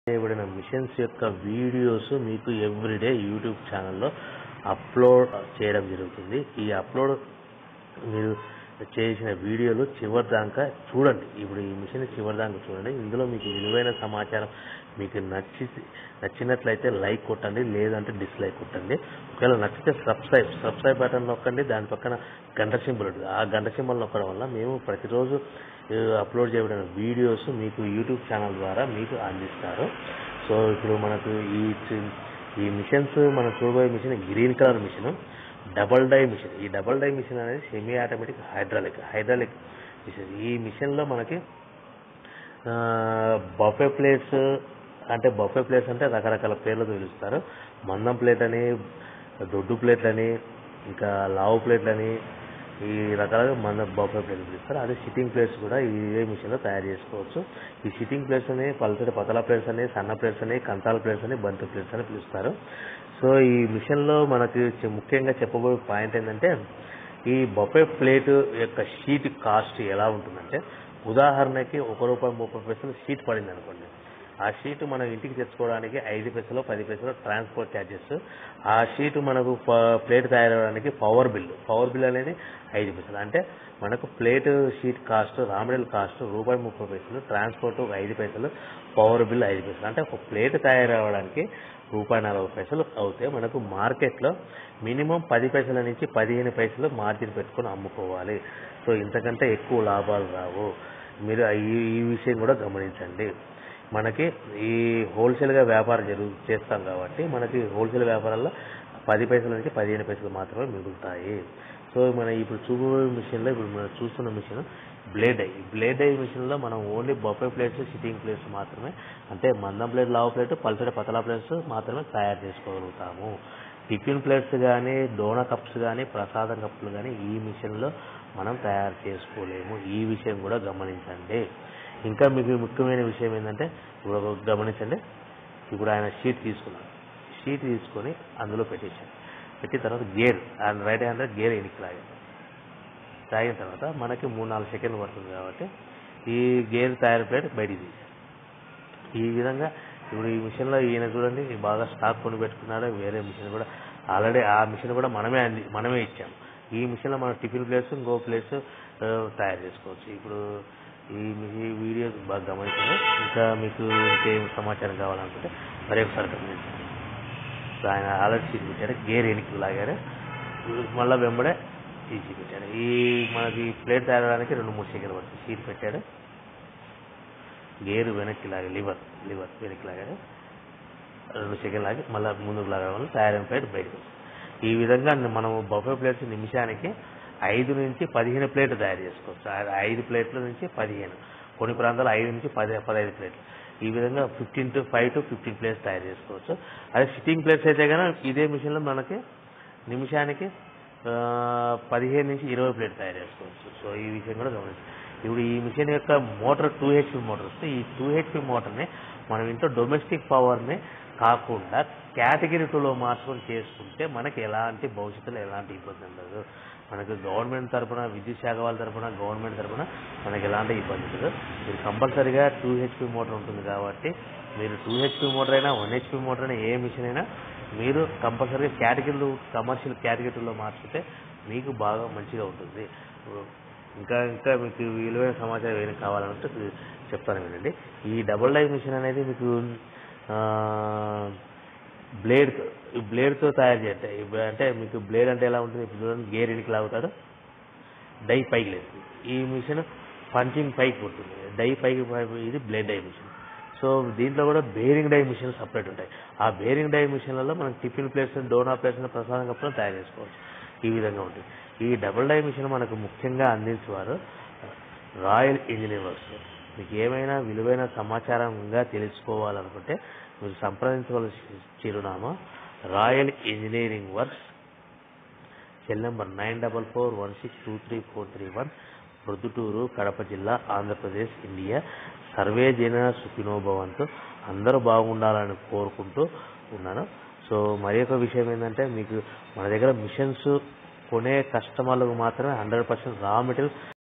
చేయబడిన మిషన్స్ యొక్క వీడియోస్ మీకు ఎవ్రీడే యూట్యూబ్ ఛానల్లో అప్లోడ్ చేయడం జరుగుతుంది ఈ అప్లోడ్ మీరు చేసిన వీడియోలు చివరి దాకా చూడండి ఇప్పుడు ఈ మిషన్ చివరి దాకా చూడండి ఇందులో మీకు విలువైన సమాచారం మీకు నచ్చి నచ్చినట్లయితే లైక్ కొట్టండి లేదంటే డిస్లైక్ కొట్టండి ఒకవేళ నచ్చితే సబ్స్క్రైబ్ సబ్స్క్రైబ్ బటన్ నొక్కండి దాని పక్కన గంట సింబల్ ఉంటుంది ఆ గంట సింబల్ నొక్కడం వల్ల మేము ప్రతిరోజు ఆ, అప్లోడ్ చేయబడిన వీడియోస్ మీకు యూట్యూబ్ ఛానల్ ద్వారా మీకు అందిస్తారు సో ఇప్పుడు మనకు ఈ చి- ఈ మిషన్స్ మనం చూడబోయే machine green colour machine double die machine ఈ డబల్ డై మిషన్ అనేది semi automatic hydraulic hydraulic machine ఈ మిషన్లో మనకి బఫే ప్లేట్స్ అంటే బఫే ప్లేట్స్ అంటే రకరకాల పేర్లతో పిలుస్తారు మందం ప్లేట్ అని దొడ్డు ప్లేట్ అని ఇంకా లావు ప్లేట్ అని ఈ రకాలుగా మన బఫే ప్లేట్లు పిలుస్తారు అదే సిట్టింగ్ ప్లేట్స్ కూడా ఇదే మిషన్లో తయారు చేసుకోవచ్చు ఈ సిట్టింగ్ ప్లేట్స్ అని పల్సటి పతల ప్లేట్స్ అని సన్న ప్లేట్స్ అని కంతాల ప్లేట్స్ అని బంతి ప్లేట్స్ అని పిలుస్తారు సో ఈ మిషన్లో మనకి చె- ముఖ్యంగా చెప్పబోయే పాయింట్ ఏంటంటే ఈ బఫే ప్లేట్ యొక్క షీట్ కాస్ట్ ఎలా ఉంటుందంటే ఉదాహరణకి ఒక రూపాయి ముప్పై పైసలు షీట్ పడింది అనుకోండి ఆ షీట్ మనం ఇంటికి తెచ్చుకోవడానికి ఐదు పైసలు పది పైసలు ట్రాన్స్పోర్ట్ ఛార్జెస్ ఆ షీట్ మనకు ప- ప్లేట్ తయారవడానికి పవర్ బిల్ పవర్ బిల్ అనేది ఐదు పైసలు అంటే మనకు plate sheet cost raw material cost రూపాయి ముప్పై పైసలు ట్రాన్స్పోర్ట్ ఒక ఐదు పైసలు పవర్ బిల్ ఐదు పైసలు అంటే ఒక ప్లేట్ తయారవడానికి రూపాయి నలభై పైసలు అవుతే మనకు మార్కెట్లో మినిమం పది పైసల నుంచి పదిహేను పైసలు మార్జిన్ పెట్టుకొని అమ్ముకోవాలి సో ఇంతకంటే ఎక్కువ లాభాలు రావు మీరు ఈ ఈ విషయం కూడా గమనించండి మనకి ఈ హోల్సేల్గా వ్యాపారం జరుగు చేస్తాం కాబట్టి మనకి హోల్సేల్ వ్యాపారాల్లో పది పైసల నుంచి పదిహేను పైసలు మాత్రమే మిగులుతాయి సో మన ఇప్పుడు చూపబోయే మిషన్లో ఇప్పుడు మనం చూస్తున్న మిషన్ బ్లేడ్ ఐ బ్లేడ్ ఐ మిషన్లో మనం only buffet plates sitting plates మాత్రమే అంటే మందం ప్లేట్ లావు ప్లేట్ పల్సటి పతలా ప్లేట్స్ మాత్రమే తయారు చేసుకోగలుగుతాము టిఫిన్ ప్లేట్స్ కానీ డోనా కప్స్ కానీ ప్రసాదం కప్పులు కానీ ఈ మిషన్లో మనం తయారు చేసుకోలేము ఈ విషయం కూడా గమనించండి ఇంకా మీకు ముఖ్యమైన విషయం ఏంటంటే ఇప్పుడు ఒక గమనించండి ఇప్పుడు ఆయన షీట్ తీసుకున్నాడు షీట్ తీసుకొని అందులో పెట్టేశాడు పెట్టిన తర్వాత గేర్ ఆయన రైట్ హ్యాండ్ గేర్ ఎనికి లాగాడు తాగిన తర్వాత మనకి మూడు నాలుగు సెకండ్లు పడుతుంది కాబట్టి ఈ గేర్ తయారు ప్లేట్ బయటికి తీసాడు ఈ విధంగా ఇప్పుడు ఈ మిషన్లో ఈయన చూడండి ఈ బాగా స్టాక్ కొని పెట్టుకున్నాడు వేరే మిషన్ కూడా ఆల్రెడీ ఆ మిషన్ కూడా మనమే అంది మనమే ఇచ్చాము ఈ మిషన్లో మనం టిఫిన్ ప్లేట్స్ ఇంకో ప్లేట్స్ తయారు చేసుకోవచ్చు ఇప్పుడు ఈ మీ- ఈ వీడియో బాగా గమనించండి ఇంకా మీకు ఇంకేం సమాచారం కావాలనుకుంటే మరి ఒకసారి గమనించండి సో ఆయన ఆల్రెడీ సీట్ పెట్టాడు గేర్ ఎనికి లాగాడు మళ్ళీ వెంబడే తీసి పెట్టాడు ఈ మనకి ప్లేట్ తయారడానికి రెండు మూడు సెకండ్లు పడుతుంది సీట్ పెట్టాడు గేరు వెనక్కి లాగా లివర్ లివర్ వెనక్కి లాగాడు రెండు సెకండ్ లాగి మళ్ళీ ముందుకు లాగడం వల్ల తయారైన ప్లేట్ బయటకు వస్తుంది ఈ విధంగా మనం బఫే ప్లేట్స్ నిమిషానికి ఐదు నుంచి పదిహేను ప్లేట్లు తయారు చేసుకోవచ్చు ఆ ఐదు ప్లేట్ల నుంచి పదిహేను కొన్ని ప్రాంతాలు ఐదు నుంచి పది పదహైదు ప్లేట్లు ఈ విధంగా fifteen to five to fifteen plates తయారు చేసుకోవచ్చు అదే సిట్టింగ్ ప్లేట్స్ అయితే కనుక ఇదే మిషన్లో మనకి నిమిషానికి ఆ, పదిహేను నుంచి ఇరవై ప్లేట్ తయారు చేసుకోవచ్చు సో ఈ విషయం కూడా గమనించాలి ఇప్పుడు ఈ మిషన్ యొక్క మోటార్ టూ హెచ్పి మోటార్ వస్తే ఈ టూ హెచ్పి మోటార్ని మనం ఇంట్లో డొమెస్టిక్ పవర్ని కాకుండా కేటగిరీ టూలో మార్చుకొని చేసుకుంటే మనకి ఎలాంటి భవిష్యత్తులో ఎలాంటి ఇబ్బంది ఉండదు మనకు గవర్నమెంట్ తరపున విద్యుత్ శాఖ వాళ్ళ తరపున గవర్నమెంట్ తరపున మనకి ఎలాంటి ఇబ్బంది ఉండదు మీరు కంపల్సరీగా టూ హెచ్పి మోటార్ ఉంటుంది కాబట్టి మీరు టూ హెచ్పి మోటార్ అయినా వన్ హెచ్పి మోటార్ అయినా ఏ మిషన్ అయినా మీరు కంపల్సరీగా కేటగిరీలు కమర్షియల్ కేటగిరీలో మార్చితే మీకు బాగా మంచిగా ఉంటుంది ఇంకా ఇంకా మీకు విలువైన సమాచారం ఏమైనా కావాలంటే చెప్తాను వినండి ఈ డబుల్ డై మిషన్ అనేది మీకు బ్లేడ్తో ఈ బ్లేడ్తో తయారు చేస్తాయి ఇప్పుడు అంటే మీకు బ్లేడ్ అంటే ఎలా ఉంటుంది ఇప్పుడు చూడండి గేర్ ఎనికి లాగుతాడు డై పైకి లేదు ఈ మిషన్ పంచింగ్ పైకి ఉంటుంది డై పైకి పై- ఇది బ్లేడ్ డై మిషన్ సో దీంట్లో కూడా బేరింగ్ డై మిషన్ సపరేట్ ఉంటాయి ఆ బేరింగ్ డై మిషన్లలో మనం టిఫిన్ ప్లేట్స్ డోనా ప్లేట్స్ ప్రసాదం కప్పులను తయారు చేసుకోవచ్చు ఈ విధంగా ఉంటుంది ఈ డబుల్ డై మిషన్ మనకు ముఖ్యంగా అందించేవారు రాయల్ ఇంజనీర్ వర్క్స్ మీకు ఏమైనా విలువైన సమాచారంగా తెలుసుకోవాలనుకుంటే మీరు సంప్రదించవలసిన చిరునామా royal engineering works cell number nine double four one six two three four three one Proddatur Kadapa జిల్లా ఆంధ్రప్రదేశ్ ఇండియా సర్వే జన సుఖినోభవంతో అందరూ బాగుండాలని కోరుకుంటూ ఉన్నాను సో మరి ఒక విషయం ఏంటంటే మీకు మన దగ్గర మిషన్స్ కొనే కస్టమర్లకు మాత్రమే హండ్రెడ్ పర్సెంట్ రా మెటీరియల్